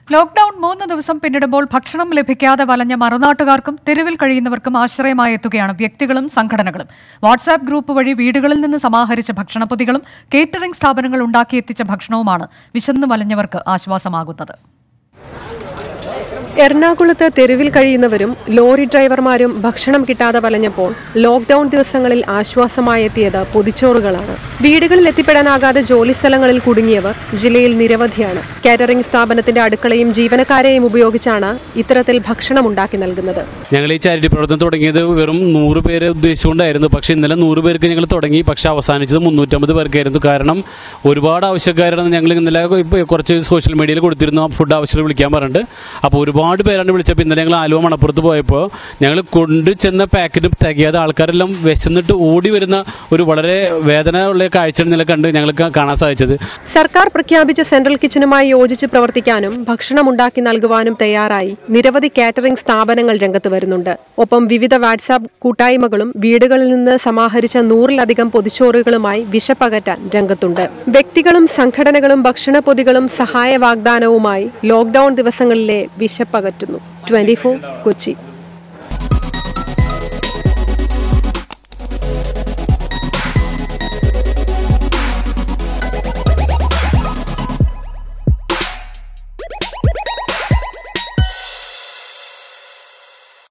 lockdown മൂന്ന് ദിവസം പിന്നിടുമ്പോൾ ഭക്ഷണം ലഭിക്കാതെ വലഞ്ഞ മറുനാട്ടുകാർക്കും തെരുവിൽ കഴിയുന്നവർക്കും ആശ്രയമായി എത്തുകയാണ് വ്യക്തികളും സംഘടനകളും വാട്സാപ്പ് ഗ്രൂപ്പ് വഴി വീടുകളിൽ നിന്ന് സമാഹരിച്ച ഭക്ഷണപ്പൊതികളും കേറ്ററിംഗ് സ്ഥാപനങ്ങൾ ഉണ്ടാക്കിയെത്തിച്ച ഭക്ഷണവുമാണ് വിശന്നു വലഞ്ഞവർക്ക് ആശ്വാസമാകുന്നത് എറണാകുളത്ത് തെരുവിൽ കഴിയുന്നവരും ലോറി ഡ്രൈവർമാരും ഭക്ഷണം കിട്ടാതെ വലഞ്ഞപ്പോൾ ലോക്ഡൌൺ ദിവസങ്ങളിൽ ആശ്വാസമായെത്തിയത് പൊതിച്ചോറുകളാണ് വീടുകളിൽ എത്തിപ്പെടാനാകാതെ ജോലിസ്ഥലങ്ങളിൽ കുടുങ്ങിയവർ ജില്ലയിൽ നിരവധിയാണ് കാറ്ററിംഗ് സ്ഥാപനത്തിന്റെ അടുക്കളയും ജീവനക്കാരെയും ഉപയോഗിച്ചാണ് ഇത്തരത്തിൽ ഭക്ഷണം ഉണ്ടാക്കി നൽകുന്നത് ഞങ്ങൾ ഈ ചാരിറ്റി പ്രവർത്തനം തുടങ്ങിയത് വെറും നൂറ് പേരെ ഉദ്ദേശിച്ചുകൊണ്ടായിരുന്നു പക്ഷേ ഇന്നലെ നൂറ് പേർക്ക് ഞങ്ങൾ തുടങ്ങി പക്ഷേ അവസാനിച്ചത് മുന്നൂറ്റമ്പത് പേർക്കായിരുന്നു കാരണം ഒരുപാട് ആവശ്യക്കാരാണ് ഞങ്ങൾ ഇന്നലെ ഇപ്പോൾ കുറച്ച് സോഷ്യൽ മീഡിയയിൽ കൊടുത്തിരുന്നു ഫുഡ് ആവശ്യത്തിൽ വിളിക്കാൻ പറഞ്ഞിട്ട് അപ്പോൾ ഒരുപാട് പേരാണ് വിളിച്ചപ്പോൾ ഇന്നലെ ഞങ്ങൾ ആലുവ മണപ്പുറത്ത് പോയപ്പോൾ ഞങ്ങൾ കൊണ്ടു ചെന്ന പാക്കറ്റ് തികയാതെ ആൾക്കാരെല്ലാം വിശന്നിട്ട് ഓടി വരുന്ന ഒരു വളരെ വേദന ഉള്ള കാഴ്ച ഇന്നലെ കണ്ട് ഞങ്ങൾക്ക് കാണാൻ സാധിച്ചത് സർക്കാർ പ്രഖ്യാപിച്ച സെൻട്രൽ കിച്ചണുമായി യോജിച്ച് പ്രവർത്തിക്കാനും ഭക്ഷണം ഉണ്ടാക്കി നൽകുവാനും തയ്യാറായി നിരവധി കാറ്ററിംഗ് സ്ഥാപനങ്ങൾ രംഗത്ത് വരുന്നുണ്ട് ഒപ്പം വിവിധ വാട്സാപ്പ് കൂട്ടായ്മകളും വീടുകളിൽ നിന്ന് സമാഹരിച്ച നൂറിലധികം പൊതിച്ചോറുകളുമായി വിശപ്പകറ്റാൻ രംഗത്തുണ്ട് വ്യക്തികളും സംഘടനകളും ഭക്ഷണപ്പൊതികളും സഹായ വാഗ്ദാനവുമായി ലോക്ഡൌൺ ദിവസങ്ങളിലെ വിശപ്പകറ്റുന്നു ട്വന്റി കൊച്ചി